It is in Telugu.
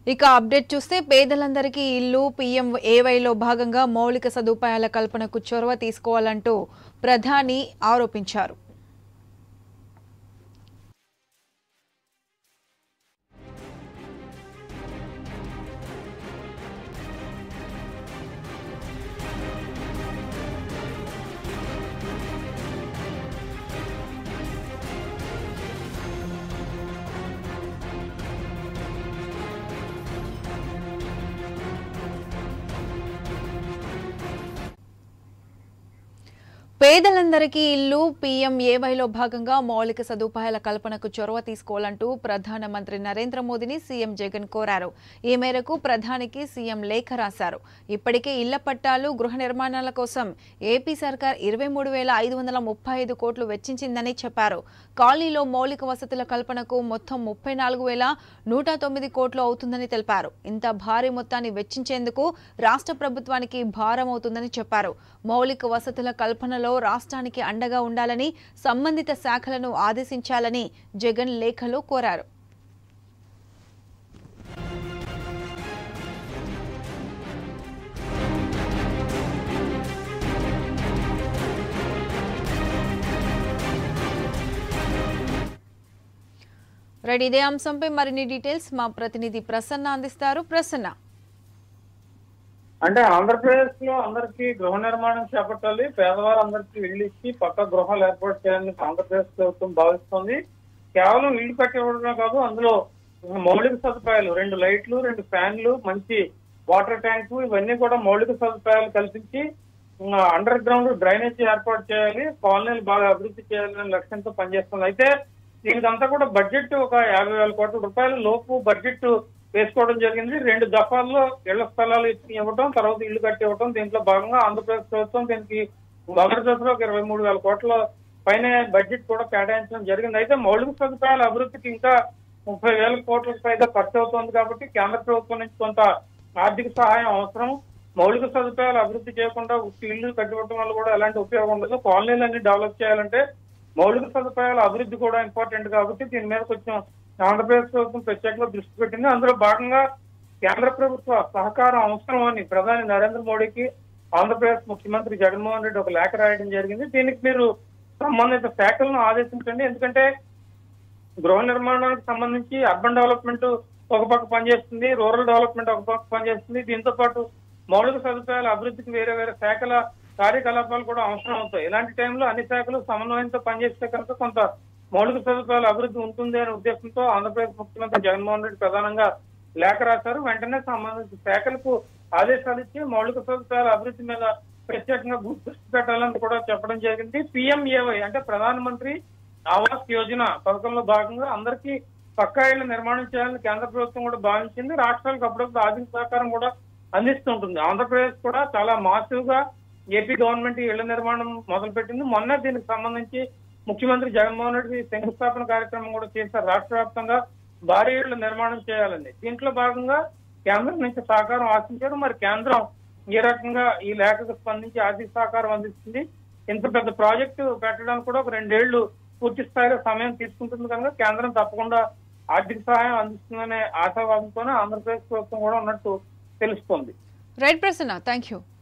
ఇక అప్డేట్ చూస్తే పేదలందరికీ ఇల్లు పీఎం ఏవైలో భాగంగా మౌలిక సదుపాయాల కల్పనకు చొరవ తీసుకోవాలంటూ ప్రధాని ఆరోపించారు పేదలందరికీ ఇల్లు పీఎం ఏవైలో భాగంగా మౌలిక సదుపాయాల కల్పనకు చొరవ తీసుకోవాలంటూ ప్రధానమంత్రి నరేంద్ర మోదీని సీఎం జగన్ కోరారు ఈ మేరకు ప్రధానికి సీఎం లేఖ రాశారు ఇప్పటికే ఇళ్ల పట్టాలు గృహ నిర్మాణాల కోసం ఏపీ సర్కార్ ఇరవై మూడు వేల ఐదు వందల ముప్పై ఐదు కోట్లు వెచ్చించిందని చెప్పారు కాలనీలో మౌలిక వసతుల కల్పనకు మొత్తం ముప్పై నాలుగు వేల నూట తొమ్మిది కోట్లు అవుతుందని తెలిపారు ఇంత భారీ మొత్తాన్ని వెచ్చించేందుకు రాష్ట్ర ప్రభుత్వానికి భారం అవుతుందని చెప్పారు మౌలిక వసతుల కల్పనలో రాష్ట్రానికి అండగా ఉండాలని సంబంధిత శాఖలను ఆదేశించాలని జగన్ లేఖలో కోరారు రైట్ ఇదే అంశంపై మరిన్ని డీటెయిల్స్ మా ప్రతినిధి ప్రసన్న అందిస్తారు ప్రసన్న అంటే ఆంధ్రప్రదేశ్ లో అందరికి గృహ నిర్మాణం చేపట్టాలి పేదవారు అందరికి ఇల్లు ఇచ్చి పక్క గృహాలు ఏర్పాటు చేయాలని ఆంధ్రప్రదేశ్ ప్రభుత్వం భావిస్తోంది కేవలం ఇల్లు కట్టివ్వడమే కాదు అందులో మౌలిక సదుపాయాలు రెండు లైట్లు రెండు ఫ్యాన్లు మంచి వాటర్ ట్యాంక్ ఇవన్నీ కూడా మౌలిక సదుపాయాలు కల్పించి అండర్ గ్రౌండ్ డ్రైనేజ్ ఏర్పాటు చేయాలి కాలనీలు బాగా అభివృద్ధి చేయాలనే లక్ష్యంతో పనిచేస్తుంది అయితే దీనికంతా కూడా బడ్జెట్ ఒక యాభై వేల కోట్ల రూపాయల లోపు బడ్జెట్ వేసుకోవడం జరిగింది రెండు దఫాల్లో ఇళ్ల స్థలాలు ఇచ్చి ఇవ్వడం తర్వాత ఇల్లు కట్టి ఇవ్వడం దీంట్లో భాగంగా ఆంధ్రప్రదేశ్ ప్రభుత్వం దీనికి మొదటి దశలో ఒక ఇరవై మూడు వేల కోట్ల పైన బడ్జెట్ కూడా కేటాయించడం జరిగింది అయితే మౌలిక సదుపాయాల అభివృద్ధికి ఇంకా ముప్పై వేల కోట్లకు పైగా ఖర్చు అవుతోంది కాబట్టి కేంద్ర ప్రభుత్వం నుంచి కొంత ఆర్థిక సహాయం అవసరం మౌలిక సదుపాయాలు అభివృద్ధి చేయకుండా ఉత్తి ఇల్లు కట్టివ్వడం వల్ల కూడా ఎలాంటి ఉపయోగం ఉండదు కాలనీలన్నీ డెవలప్ చేయాలంటే మౌలిక సదుపాయాల అభివృద్ధి కూడా ఇంపార్టెంట్ కాబట్టి దీని మీద కొంచెం ఆంధ్రప్రదేశ్ ప్రభుత్వం ప్రత్యేకంగా దృష్టి పెట్టింది అందులో భాగంగా కేంద్ర ప్రభుత్వ సహకారం అవసరం అని ప్రధాని నరేంద్ర మోడీకి ఆంధ్రప్రదేశ్ ముఖ్యమంత్రి జగన్మోహన్ రెడ్డి ఒక లేఖ రాయడం జరిగింది దీనికి మీరు సంబంధిత శాఖలను ఆదేశించండి ఎందుకంటే గృహ నిర్మాణానికి సంబంధించి అర్బన్ డెవలప్మెంట్ ఒక పక్క పనిచేస్తుంది రూరల్ డెవలప్మెంట్ ఒక పక్క పనిచేస్తుంది దీంతో పాటు మౌలిక సదుపాయాల అభివృద్ధికి వేరే వేరే శాఖల కార్యకలాపాలు కూడా అవసరం అవుతాయి ఇలాంటి టైంలో అన్ని శాఖలు సమన్వయంతో పనిచేస్తే కనుక కొంత మౌలిక సదుపాయాల అభివృద్ధి ఉంటుంది అనే ఉద్దేశంతో ఆంధ్రప్రదేశ్ ముఖ్యమంత్రి జగన్మోహన్ రెడ్డి ప్రధానంగా లేఖ రాశారు వెంటనే సంబంధించిన శాఖలకు ఆదేశాలు ఇచ్చి మౌలిక సదుపాయాల అభివృద్ధి మీద ప్రత్యేకంగా దృష్టి పెట్టాలని కూడా చెప్పడం జరిగింది పిఎంఏవై అంటే ప్రధానమంత్రి ఆవాస్ యోజన పథకంలో భాగంగా అందరికీ పక్కా ఇళ్ల నిర్మాణం చేయాలని కేంద్ర ప్రభుత్వం కూడా భావించింది రాష్ట్రాలకు అప్పుడప్పుడు ఆర్థిక సహకారం కూడా అందిస్తుంటుంది ఆంధ్రప్రదేశ్ కూడా చాలా మాసివ్ గా ఏపీ గవర్నమెంట్ ఈ ఇళ్ల నిర్మాణం మొదలుపెట్టింది మొన్న దీనికి సంబంధించి ముఖ్యమంత్రి జగన్మోహన్ రెడ్డి శంకుస్థాపన కార్యక్రమం కూడా చేశారు రాష్ట్ర వ్యాప్తంగా భారీ ఇళ్ల నిర్మాణం చేయాలని దీంట్లో భాగంగా కేంద్రం నుంచి సహకారం ఆశించారు మరి కేంద్రం ఏ రకంగా ఈ లేఖకు స్పందించి ఆర్థిక సహకారం అందిస్తుంది ఇంత పెద్ద ప్రాజెక్టు పెట్టడానికి కూడా ఒక రెండేళ్లు పూర్తి స్థాయిలో సమయం తీసుకుంటుంది కనుక కేంద్రం తప్పకుండా ఆర్థిక సహాయం అందిస్తుందనే ఆశావాదంతోనే ఆంధ్రప్రదేశ్ ప్రభుత్వం కూడా ఉన్నట్టు తెలుస్తోంది రైట్ ప్రసన్న థ్యాంక్ యూ